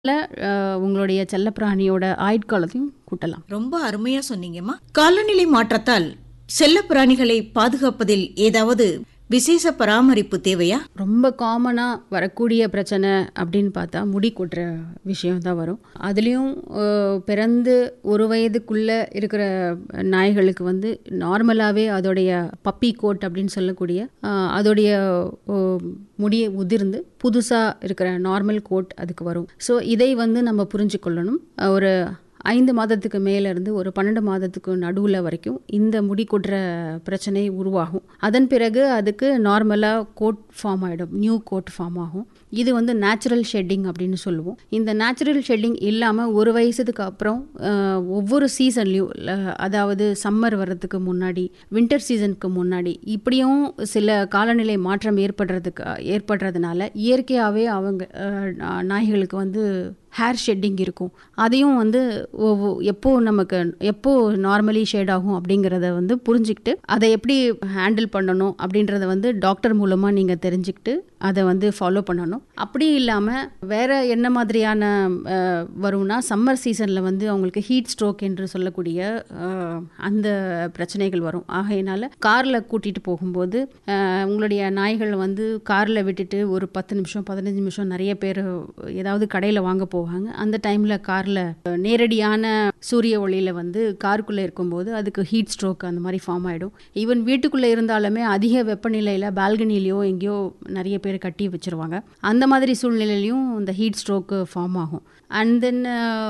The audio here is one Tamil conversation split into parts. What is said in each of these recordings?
அஹ், உங்களுடைய செல்லப்பிராணியோட ஆயுட்காலத்தையும் கூட்டலாம் ரொம்ப அருமையா சொன்னீங்கம்மா காலநிலை மாற்றத்தால் செல்ல பிராணிகளை பாதுகாப்பதில் ஏதாவது விசேஷ பராமரிப்பு தேவையா ரொம்ப காமனாக வரக்கூடிய பிரச்சனை அப்படின்னு பார்த்தா முடி கொட்டுற விஷயம் தான் வரும் அதுலேயும் பிறந்து ஒரு வயதுக்குள்ளே இருக்கிற நாய்களுக்கு வந்து நார்மலாகவே அதோடைய பப்பி கோட் அப்படின்னு சொல்லக்கூடிய அஹ், அதோடைய அஹ், முடியை உதிர்ந்து புதுசாக இருக்கிற நார்மல் கோட் அதுக்கு வரும் ஸோ இதை வந்து நம்ம புரிஞ்சு கொள்ளணும் அஹ், ஒரு ஐந்து மாதத்துக்கு மேல இருந்து ஒரு பன்னெண்டு மாதத்துக்கு நடுவில் வரைக்கும் இந்த முடி கொட்டுற பிரச்சனை உருவாகும் அதன் பிறகு அதுக்கு நார்மலாக கோட் ஃபார்ம் ஆகிடும் நியூ கோட் ஃபார்ம் ஆகும் இது வந்து நேச்சுரல் ஷெட்டிங் அப்படின்னு சொல்லுவோம் இந்த நேச்சுரல் ஷெட்டிங் இல்லாமல் ஒரு வயசுக்கு அப்புறம் அஹ், ஒவ்வொரு சீசன்லேயும் அதாவது சம்மர் வர்றதுக்கு முன்னாடி வின்டர் சீசனுக்கு முன்னாடி இப்படியும் சில காலநிலை மாற்றம் ஏற்படுறதுக்கு ஏற்படுறதுனால இயற்கையாகவே அவங்க அஹ், நா- நாய்களுக்கு வந்து ஹேர் ஷெட்டிங் இருக்கும் அதையும் வந்து ஒவ்வொ- எப்போ நமக்கு எப்போ நார்மலி ஷேட் ஆகும் அப்படிங்கிறத வந்து புரிஞ்சுக்கிட்டு அதை எப்படி ஹேண்டில் பண்ணணும் அப்படின்றத வந்து டாக்டர் மூலமாக நீங்கள் தெரிஞ்சுக்கிட்டு அதை வந்து ஃபாலோ பண்ணணும் அப்படி இல்லாமல் வேற என்ன மாதிரியான அஹ், வரும்னா சம்மர் சீசனில் வந்து அவங்களுக்கு ஹீட் ஸ்ட்ரோக் என்று சொல்லக்கூடிய அஹ், அந்த பிரச்சனைகள் வரும் ஆகையினால காரில் கூட்டிகிட்டு போகும்போது அஹ், உங்களுடைய நாய்கள் வந்து காரில் விட்டுட்டு ஒரு பத்து நிமிஷம் பதினஞ்சு நிமிஷம் நிறைய பேர் ஏதாவது கடையில் வாங்க போவாங்க அந்த டைமில் காரில் நேரடியான சூரிய ஒளியில் வந்து காருக்குள்ளே இருக்கும்போது அதுக்கு ஹீட் ஸ்ட்ரோக் அந்த மாதிரி ஃபார்ம் ஆகிடும் ஈவன் வீட்டுக்குள்ளே இருந்தாலுமே அதிக வெப்பநிலையில் பால்கனிலேயோ எங்கேயோ நிறைய பேர் கட்டி வச்சிருவாங்க அந்த மாதிரி சூழ்நிலையிலையும் இந்த ஹீட் ஸ்ட்ரோக்கு ஃபார்ம் ஆகும் அண்ட் தென்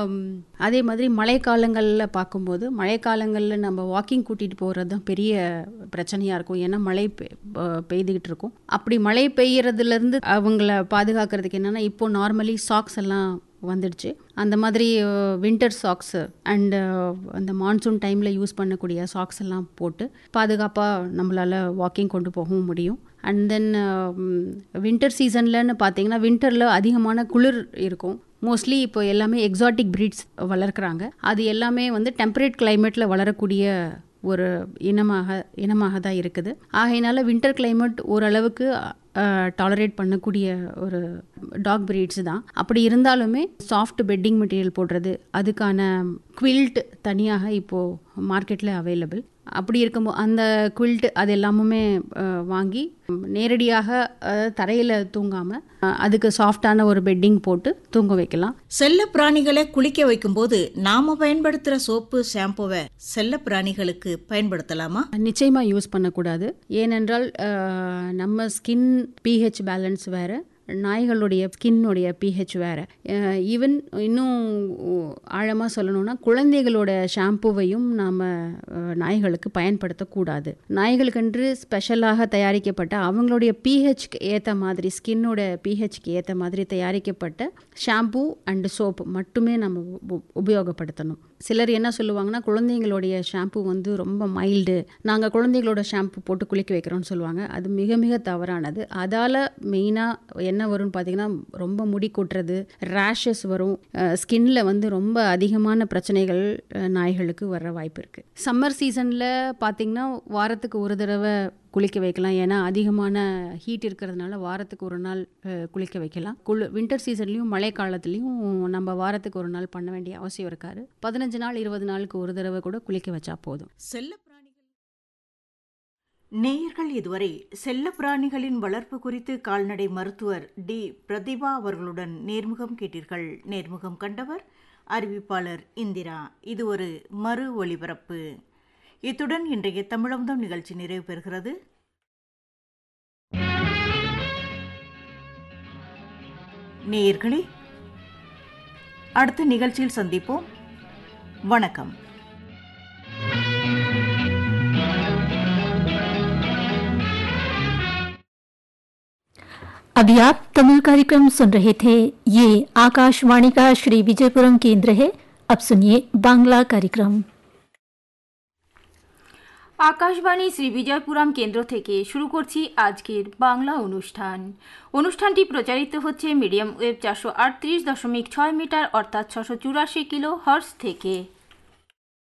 அதே மாதிரி மழைக்காலங்களில் பார்க்கும்போது மழைக்காலங்களில் நம்ம வாக்கிங் கூட்டிகிட்டு போகிறது தான் பெரிய பிரச்சனையாக இருக்கும் ஏன்னா மழை பெ- ப- பெய்துகிட்டு இருக்கும் அப்படி மழை பெய்யறதுலேருந்து அவங்கள பாதுகாக்கிறதுக்கு என்னென்னா இப்போ நார்மலி சாக்ஸ் எல்லாம் வந்துடுச்சு அந்த மாதிரி வின்டர் சாக்ஸு அண்டு அந்த மான்சூன் டைமில் யூஸ் பண்ணக்கூடிய சாக்ஸ் எல்லாம் போட்டு பாதுகாப்பாக நம்மளால் வாக்கிங் கொண்டு போகவும் முடியும் அண்ட் தென் வின்டர் சீசன்லன்னு பார்த்தீங்கன்னா வின்டரில் அதிகமான குளிர் இருக்கும் மோஸ்ட்லி இப்போ எல்லாமே எக்ஸாட்டிக் ப்ரீட்ஸ் வளர்க்குறாங்க அது எல்லாமே வந்து டெம்பரேட் கிளைமேட்டில் வளரக்கூடிய ஒரு இனமாக இனமாக தான் இருக்குது ஆகையினால வின்டர் climate ஓரளவுக்கு டாலரேட் பண்ணக்கூடிய ஒரு டாக் பிரீட்ஸ் தான் அப்படி இருந்தாலுமே சாஃப்ட் பெட்டிங் மெட்டீரியல் போடுறது அதுக்கான குவில்ட் தனியாக இப்போது மார்க்கெட்டில் அவைலபிள் அப்படி இருக்கும்போது அந்த குவில்ட் அது எல்லாமுமே அஹ், வாங்கி நேரடியாக தரையில் தூங்காமல் அதுக்கு சாஃப்டான ஒரு பெட்டிங் போட்டு தூங்க வைக்கலாம் செல்ல பிராணிகளை குளிக்க வைக்கும்போது நாம பயன்படுத்துற சோப்பு ஷாம்புவை செல்ல பிராணிகளுக்கு பயன்படுத்தலாமா நிச்சயமாக யூஸ் பண்ணக்கூடாது ஏனென்றால் அஹ், நம்ம ஸ்கின் பிஹெச் பேலன்ஸ் வேறு நாய்களுடைய ஸ்கின்னுடைய பிஹெச் வேறு ஈவன் இன்னும் ஆழமாக சொல்லணும்னா குழந்தைகளோட ஷாம்புவையும் நாம் நாய்களுக்கு பயன்படுத்தக்கூடாது நாய்களுக்கென்று ஸ்பெஷலாக தயாரிக்கப்பட்ட அவங்களுடைய பிஹெச்க்கு ஏற்ற மாதிரி ஸ்கின்னோட பிஹெச்க்கு ஏற்ற மாதிரி தயாரிக்கப்பட்ட ஷாம்பு அண்டு சோப் மட்டுமே நம்ம உப- உபயோகப்படுத்தணும் சிலர் என்ன சொல்லுவாங்கன்னா குழந்தைங்களுடைய ஷாம்பு வந்து ரொம்ப மைல்டு நாங்கள் குழந்தைகளோட ஷாம்பு போட்டு குளிக்க வைக்கிறோம்னு சொல்லுவாங்க அது மிக மிக தவறானது அதால் மெயினாக என்ன வரும்னு பார்த்தீங்கன்னா ரொம்ப முடி கொட்டுறது ரேஷஸ் வரும் ஸ்கின்ல வந்து ரொம்ப அதிகமான பிரச்சனைகள் அஹ், நாய்களுக்கு வர வாய்ப்பு இருக்குது சம்மர் சீசனில் பார்த்தீங்கன்னா வாரத்துக்கு ஒரு தடவை குளிக்க வைக்கலாம் ஏன்னா அதிகமான ஹீட் இருக்கிறதுனால வாரத்துக்கு ஒரு நாள் அஹ், குளிக்க வைக்கலாம் குளு வின்டர் சீசன்லேயும் மழை காலத்துலேயும் நம்ம வாரத்துக்கு ஒரு நாள் பண்ண வேண்டிய அவசியம் இருக்காது பதினஞ்சு நாள் இருபது நாளுக்கு ஒரு தடவை கூட குளிக்க வச்சா போதும் செல்ல பிராணிகள் நேயர்கள் இதுவரை செல்ல பிராணிகளின் வளர்ப்பு குறித்து கால்நடை மருத்துவர் டி பிரதிபா அவர்களுடன் நேர்முகம் கேட்டீர்கள் நேர்முகம் கண்டவர் அறிவிப்பாளர் இந்திரா இது ஒரு மறு ஒளிபரப்பு இத்துடன் இன்றைய தமிழம்தம் நிகழ்ச்சி நிறைவு பெறுகிறது நேயர்களே அடுத்த நிகழ்ச்சியில் சந்திப்போம் வணக்கம் अभी आप तमिल कार्यक्रम सुन रहे थे ये आकाशवाणी का श्री विजयपुरम केंद्र है अब सुनिए बांग्ला कार्यक्रम আকাশবাণী শ্রী বিজয়পুরম কেন্দ্র থেকে শুরু করছি আজকের বাংলা অনুষ্ঠান অনুষ্ঠানটি প্রচারিত হচ্ছে মিডিয়াম ওয়েব চারশো আটত্রিশ দশমিক ছয় মিটার অর্থাৎ ছশো চুরাশি কিলো হর্স থেকে